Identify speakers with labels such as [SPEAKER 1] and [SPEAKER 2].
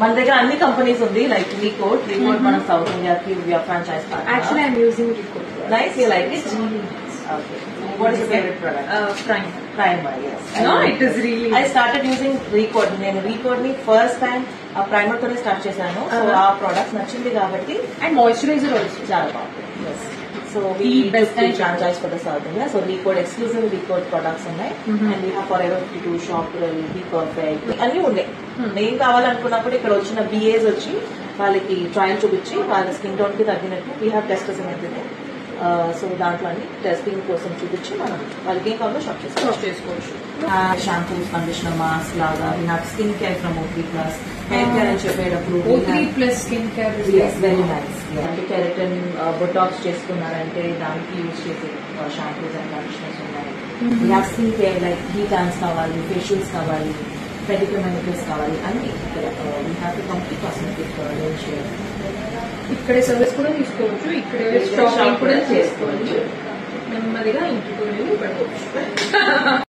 [SPEAKER 1] మన దగ్గర అన్ని కంపెనీస్ ఉంది లైక్ రీకోడ్ రీకోడ్ మన సౌత్ ఇండియాకి franchise
[SPEAKER 2] Actually, I'm using Recode.
[SPEAKER 1] Nice you like it okay what is favourite product
[SPEAKER 2] Uh, Prime.
[SPEAKER 1] Primer yes
[SPEAKER 2] No, it is really.
[SPEAKER 1] I started using Recode నేను Recode ని first time ఆ primer తోనే start చేశాను so
[SPEAKER 2] Uh-huh.
[SPEAKER 1] ఆ product నచ్చింది కాబట్టి
[SPEAKER 2] And moisturizer also.
[SPEAKER 1] చాలా బాగుంది so
[SPEAKER 2] The best kind.
[SPEAKER 1] Franchise for the south India so Recode exclusive Recode products ఉన్నాయి
[SPEAKER 2] Mhm.
[SPEAKER 1] And we for ever fifty two shop be perfect అన్ని ఉన్నాయి
[SPEAKER 2] Hmm.
[SPEAKER 1] నేను కావాలనుకున్నప్పుడు ఇక్కడ వచ్చిన బిఏస్ వచ్చి వాళ్ళకి ట్రయల్ చూపించి వాళ్ళ స్కిన్ టోన్ కి తగ్గినట్టు we have testers everything so దాంట్లో అన్ని టెస్టింగ్ కోసం చూపించి మనం వాళ్ళకి ఏం కావాలో షాప్ చేసుకోవచ్చు
[SPEAKER 2] Stop చేసుకోవచ్చు.
[SPEAKER 1] షాంపూస్ కండిషనర్ మాస్క్ లాగా we have skin care from O plus hair care అని చెప్పేటప్పుడు we
[SPEAKER 2] O3
[SPEAKER 1] have-
[SPEAKER 2] plus skincare. is
[SPEAKER 1] Yes, very nice. అంటే కెరటన్ బొటాక్స్ చేసుకున్నారంటే దానికి యూజ్ చేసే షాంపూస్ అండ్ కండిషనర్స్ ఉన్నాయి
[SPEAKER 2] Mhm.
[SPEAKER 1] We skin care like heat hands కావాలి facials కావాలి pedicure manicures కావాలి అన్ని ఇక్కడ we have to complete cosmetic range
[SPEAKER 2] ఇక్కడే సర్వీస్ కూడా తీసుకోవచ్చు ఇక్కడే
[SPEAKER 1] ఇక్కడ
[SPEAKER 2] షాపింగ్
[SPEAKER 1] shop
[SPEAKER 2] కూడా
[SPEAKER 1] కూడా
[SPEAKER 2] చేసుకోవచ్చు నెమ్మదిగా ఇంటికి వెళ్ళి పడుకోవచ్చు